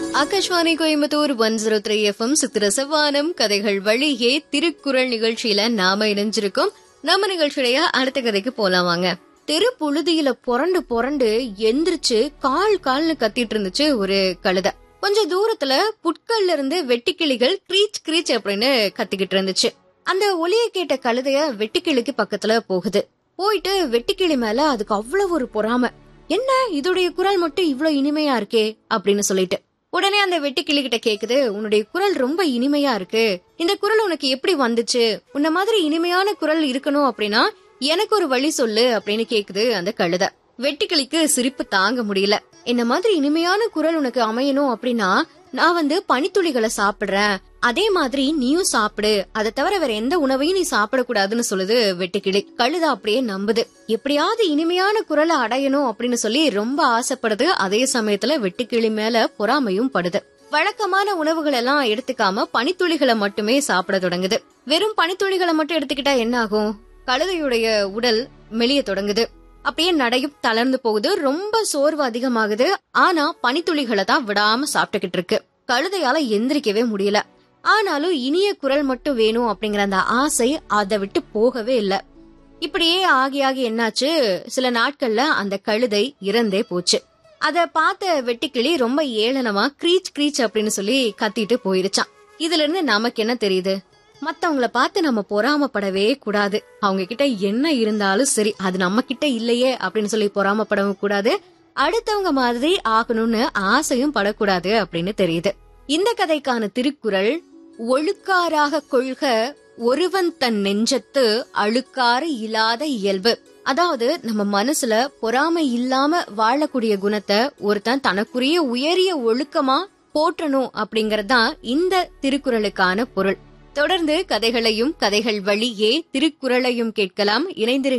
Akashvani Coimbatore one zero three FM சித்திரசவானம் கதைகள் வழியே திருக்குறள் நிகழ்ச்சியில நாம இணைஞ்சிருக்கோம் நம்ம நிகழ்ச்சியுடைய அடுத்த கதைக்கு போலாம் வாங்க தெரு புழுதியில புரண்டு புரண்டு எந்திரிச்சு கால் கால்னு கத்திட்டு இருந்துச்சு ஒரு கழுதை கொஞ்ச தூரத்துல புட்கள்ல இருந்து வெட்டுக்கிளிகள் கிரீச் கிரீச் அப்படின்னு கத்திக்கிட்டு இருந்துச்சு அந்த ஒலியை கேட்ட கழுதைய வெட்டுக்கிளிக்கு பக்கத்துல போகுது போயிட்டு வெட்டுக்கிளி மேல அதுக்கு அவ்வளவு ஒரு பொறாம என்ன இதோடைய குரல் மட்டும் இவ்ளோ இனிமையா இருக்கே அப்படின்னு சொல்லிட்டு உடனே அந்த வெட்டுக்கிளி கிட்ட கேக்குது உன்னுடைய குரல் ரொம்ப இனிமையா இருக்கு இந்த குரல் உனக்கு எப்படி வந்துச்சு உன்ன மாதிரி இனிமையான குரல் இருக்கணும் அப்படின்னா எனக்கு ஒரு வழி சொல்லு அப்படின்னு கேக்குது அந்த கழுதை வெட்டுக்கிளிக்கு சிரிப்பு தாங்க முடியல என்ன மாதிரி இனிமையான குரல் உனக்கு அமையணும் அப்படின்னா நான் வந்து பனித்துளிகளை சாப்பிடுறேன் அதே மாதிரி நீயும் சாப்பிடு அதை தவிர வேற எந்த உணவையும் நீ சாப்பிடக்கூடாதுன்னு சொல்லுது வெட்டுக்கிளி கழுத அப்படியே நம்புது எப்படியாவது இனிமையான குரலை அடையணும் அப்படின்னு சொல்லி ரொம்ப ஆசைப்படுது அதே சமயத்துல வெட்டுக்கிளி மேல பொறாமையும் படுது வழக்கமான உணவுகள் எல்லாம் எடுத்துக்காம பனித்துளிகளை மட்டுமே சாப்பிட தொடங்குது வெறும் பனித்துளிகளை மட்டும் எடுத்துக்கிட்டா என்ன ஆகும் கழுதையுடைய உடல் மெலிய தொடங்குது அப்படியே நடையும் தளர்ந்து போகுது ரொம்ப சோர்வு அதிகமாகுது ஆனா பனித்துளிகளை தான் விடாம சாப்பிட்டுக்கிட்டு இருக்கு கழுதையால எந்திரிக்கவே முடியல ஆனாலும் இனிய குரல் மட்டும் வேணும் அப்படிங்கிற அந்த ஆசை அதை விட்டு போகவே இல்ல இப்படியே ஆகி ஆகி என்னாச்சு சில நாட்கள்ல அந்த கழுதை இறந்தே போச்சு அத பார்த்த வெட்டுக்கிளி ரொம்ப ஏளனமா கிரீச் கிரீச் அப்படின்னு சொல்லி கத்திட்டு போயிருச்சான் இதுல இருந்து நமக்கு என்ன தெரியுது மத்தவங்கள பார்த்து நம்ம பொறாமப்படவே கூடாது அவங்க கிட்ட என்ன இருந்தாலும் சரி அது நம்ம கிட்ட இல்லையே அப்படின்னு சொல்லி பொறாமப்படவும் கூடாது அடுத்தவங்க மாதிரி ஆகணும்னு ஆசையும் படக்கூடாது அப்படின்னு தெரியுது இந்த கதைக்கான திருக்குறள் ஒழுக்காராக கொள்க ஒருவன் தன் நெஞ்சத்து அழுக்காறு இல்லாத இயல்பு அதாவது நம்ம மனசுல பொறாமை இல்லாம வாழக்கூடிய குணத்தை ஒருத்தன் தனக்குரிய உயரிய ஒழுக்கமா போற்றணும் அப்படிங்கறதுதான் இந்த திருக்குறளுக்கான பொருள் தொடர்ந்து கதைகளையும் கதைகள் வழியே திருக்குறளையும் கேட்கலாம் இணைந்திருங்க